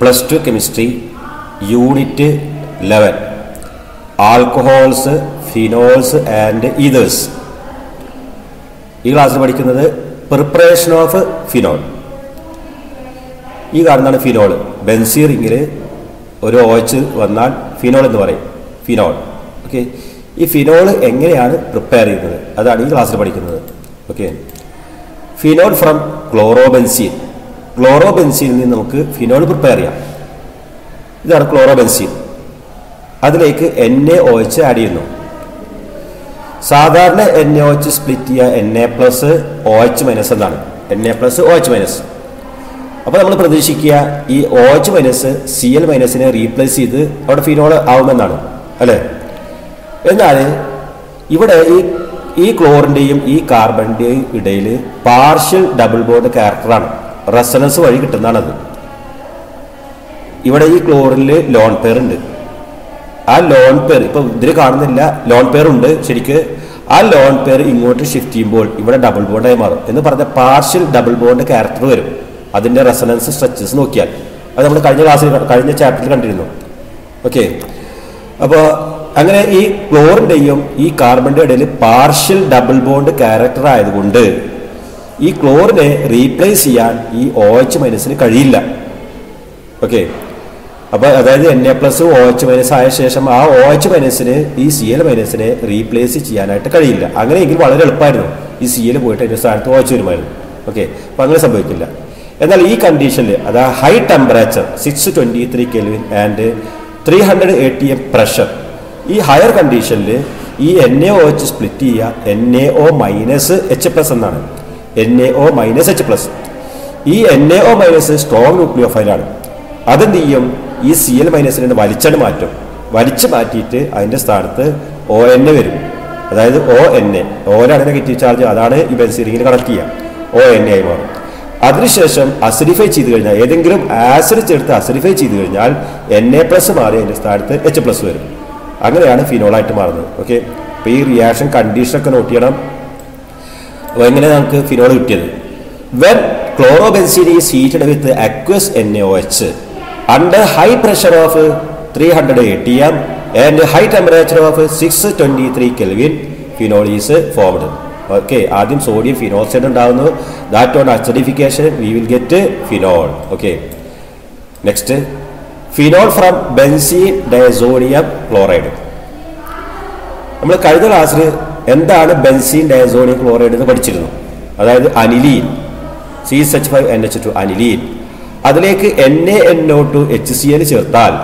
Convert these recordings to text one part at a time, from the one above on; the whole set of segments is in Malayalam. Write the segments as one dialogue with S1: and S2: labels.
S1: plus two chemistry unit eleven alcohols phenols and ethers ഈ ക്ലാസ്സിൽ പഠിക്കുന്നത് പ്രിപ്പറേഷൻ ഓഫ് ഫിനോൾ ഈ കാണുന്നതാണ് ഫിനോൾ ബെൻസി റിങ്ങിൽ ഒരു ഓച്ച് വന്നാൽ ഫിനോൾ എന്ന് പറയും ഫിനോൾ ഓക്കെ ഈ ഫിനോൾ എങ്ങനെയാണ് പ്രിപ്പയർ ചെയ്യുന്നത് അതാണ് ഈ ക്ലാസ്സിൽ പഠിക്കുന്നത് ഓക്കെ ഫിനോൾ ഫ്രം ക്ലോറോബെൻസീൻ ക്ലോറോബെൻസീനിൽ നിന്ന് നമുക്ക് ഫിനോൾ പ്രിപ്പയർ ചെയ്യാം ഇതാണ് ക്ലോറോബെൻസീൻ അതിലേക്ക് N A O H add ചെയ്യുന്നു സാധാരണ N A O H split ചെയ്യുക N A plus O H minus എന്നാണ് N A plus O H minus അപ്പോൾ നമ്മൾ പ്രതീക്ഷിക്കുക ഈ O H minus C L മൈനസിനെ റീപ്ലേസ് ചെയ്ത് അവിടെ ഫിനോൾ ആവുമെന്നാണ് അല്ലേ എന്നാൽ ഇവിടെ ഈ ഈ ക്ലോറിൻ്റെയും ഈ കാർബണിൻ്റെയും ഇടയിൽ പാർഷ്യൽ ഡബിൾ ബോണ്ട് ക്യാരക്ടറാണ് റെസനൻസ് വഴി കിട്ടുന്നതാണത് ഇവിടെ ഈ ക്ലോറിൽ ലോൺ പെയർ ഉണ്ട് ആ ലോൺ പെയർ ഇപ്പൊ ഇതിൽ കാണുന്നില്ല ലോൺ പെയർ ഉണ്ട് ശരിക്ക് ആ ലോൺ പെയർ ഇങ്ങോട്ട് ഷിഫ്റ്റ് ചെയ്യുമ്പോൾ ഇവിടെ ഡബിൾ ബോണ്ടായി മാറും എന്ന് പറഞ്ഞ പാർഷ്യൽ ഡബിൾ ബോണ്ട് ക്യാരക്ടർ വരും അതിന്റെ റെസനൻസ് സ്ട്രക്ചേഴ്സ് നോക്കിയാൽ അത് നമ്മൾ കഴിഞ്ഞ ക്ലാസ്സിൽ കഴിഞ്ഞ ചാപ്റ്ററിൽ കണ്ടിരുന്നു ഓക്കെ അപ്പോൾ അങ്ങനെ ഈ ക്ലോറിൻ്റെയും ഈ കാർബണിൻ്റെ ഇടയിൽ പാർഷ്യൽ ഡബിൾ ബോണ്ട് ക്യാരക്ടർ ആയതുകൊണ്ട് ഈ ക്ലോറിനെ റീപ്ലേസ് ചെയ്യാൻ ഈ ഒ എച്ച് മൈനസിന് കഴിയില്ല ഓക്കെ അപ്പോൾ അതായത് N A plus O H minus ആയ ശേഷം ആ ഒ എച്ച് മൈനസിന് ഈ സി എൽ മൈനസിനെ റീപ്ലേസ് ചെയ്യാനായിട്ട് കഴിയില്ല അങ്ങനെയെങ്കിൽ വളരെ എളുപ്പമായിരുന്നു ഈ സി എൽ പോയിട്ട് അതിൻ്റെ സ്ഥാനത്ത് ഒ എച്ച് വരുമായിരുന്നു ഓക്കെ അപ്പോൾ അങ്ങനെ സംഭവിക്കില്ല എന്നാൽ ഈ കണ്ടീഷനിൽ അതാ high temperature six twenty three kelvin and three hundred eighty M pressure ഈ ഹയർ കണ്ടീഷനിൽ ഈ N A O H split ചെയ്യുക N A O minus H plus എന്നാണ് N A O minus H plus ഈ N A O minus strong ന്യൂക്ലിയോ ഫൈലാണ് അതെന്ത് ചെയ്യും ഈ സി എൽ മൈനസിനെ വലിച്ചട് മാറ്റും വലിച്ചു മാറ്റിയിട്ട് അതിൻ്റെ സ്ഥാനത്ത് ഒ എൻ എ വരും അതായത് ഒ എൻ എ ഓരാണ് നെഗറ്റീവ് ചാർജ് അതാണ് ഈ ബെൻസീറിങ്ങിൽ കണക്ട് ചെയ്യുക ഒ എൻ എ ആയി മാറും അതിനുശേഷം അസിഡിഫൈ ചെയ്ത് കഴിഞ്ഞാൽ ഏതെങ്കിലും ആസിഡ് ചേർത്ത് അസിഡിഫൈ ചെയ്ത് കഴിഞ്ഞാൽ എൻ എ പ്ലസ് മാറി അതിൻ്റെ സ്ഥാനത്ത് എച്ച് പ്ലസ് വരും അങ്ങനെയാണ് ഫിനോളായിട്ട് മാറുന്നത് ഓക്കെ അപ്പോൾ ഈ റിയാക്ഷൻ കണ്ടീഷനൊക്കെ നോട്ട് ചെയ്യണം അപ്പോൾ എങ്ങനെ നമുക്ക് ഫിനോൾ കിട്ടിയത് when chlorobenzene is heated with aqueous N O H under high pressure of three hundred eighty M and high temperature of six twenty three kelvin phenol is formed okay ആദ്യം സോഡിയം ഫിനോക്സൈഡ് ഉണ്ടാകുന്നു that on acidification we will get phenol okay next phenol from benzene diazonium chloride നമ്മൾ കഴിഞ്ഞ ക്ലാസ്സിൽ എന്താണ് ബെൻസീൻ ഡയസോണിയം ക്ലോറൈഡ് എന്ന് പഠിച്ചിരുന്നു അതായത് aniline C H five N H two aniline അതിലേക്ക് N A N O two H C L ചേർത്താൽ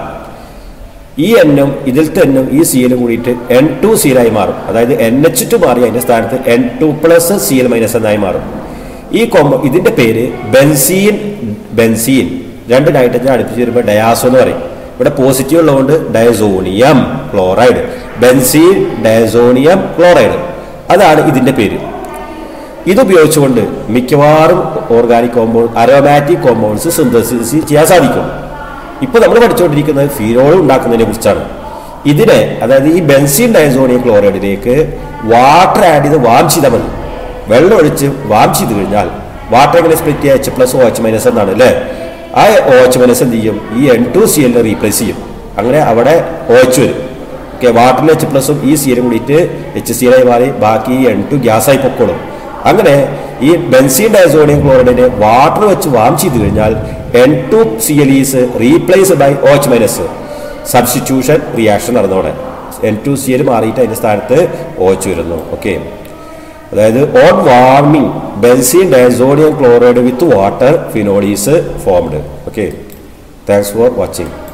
S1: ഈ എന്നും ഇതിലത്തെ എന്നും ഈ സി എല്ലും കൂടിയിട്ട് എൻ ടു സി എൽ ആയി മാറും അതായത് എൻ എച്ച് ടു മാറി അതിന്റെ സ്ഥാനത്ത് N two plus C L minus എന്നായി മാറും ഈ കോമ്പ ഇതിന്റെ പേര് ബെൻസീൻ ബെൻസീൻ രണ്ട് നൈട്രജൻ അടുപ്പിച്ച് വരുമ്പോൾ ഡയാസോ എന്ന് പറയും ഇവിടെ പോസിറ്റീവ് ഉള്ളതുകൊണ്ട് diazonium chloride benzene diazonium chloride അതാണ് ഇതിന്റെ പേര് ഇതുപയോഗിച്ചുകൊണ്ട് മിക്കവാറും organic compound aromatic compounds synthesis ചെയ്യാൻ സാധിക്കും ഇപ്പൊ നമ്മൾ പഠിച്ചുകൊണ്ടിരിക്കുന്നത് ഫിനോൾ ഉണ്ടാക്കുന്നതിനെ കുറിച്ചാണ് ഇതിനെ അതായത് ഈ ബെൻസീൻ ഡയസോണിയം ക്ലോറൈഡിലേക്ക് വാട്ടർ ആഡ് ചെയ്ത് വാം ചെയ്താൽ മതി വെള്ളം ഒഴിച്ച് വാം ചെയ്ത് കഴിഞ്ഞാൽ വാട്ടർ എങ്ങനെ സ്പ്ലിറ്റ് ചെയ്യുക H plus O H minus എന്നാണ് അല്ലേ ആ ഒ എച്ച് മൈനസ് എന്ത് ചെയ്യും ഈ എൻ ടു സി എല്ലിനെ റീപ്ലേസ് ചെയ്യും അങ്ങനെ അവിടെ ഒ എച്ച് വരും ഓക്കെ വാട്ടറിൽ എച്ച് പ്ലസും ഈ സി എല്ലും കൂടിയിട്ട് എച്ച് സി എല്ലായി മാറി ബാക്കി ഈ എൻ ടു ഗ്യാസായി പൊക്കോളും അങ്ങനെ ഈ ബെൻസീൻ ഡയസോണിയം ക്ലോറൈഡിനെ വാട്ടർ വെച്ച് വാം ചെയ്ത് കഴിഞ്ഞാൽ N two C L is replace by O H minus substitution reaction നടന്നോടെ എൻ ടു സി എൽ മാറിയിട്ട് അതിൻ്റെ സ്ഥാനത്ത് ഒ എച്ച് വരുന്നു ഓക്കെ അതായത് on warming benzene diazonium chloride with water phenol is formed okay thanks for watching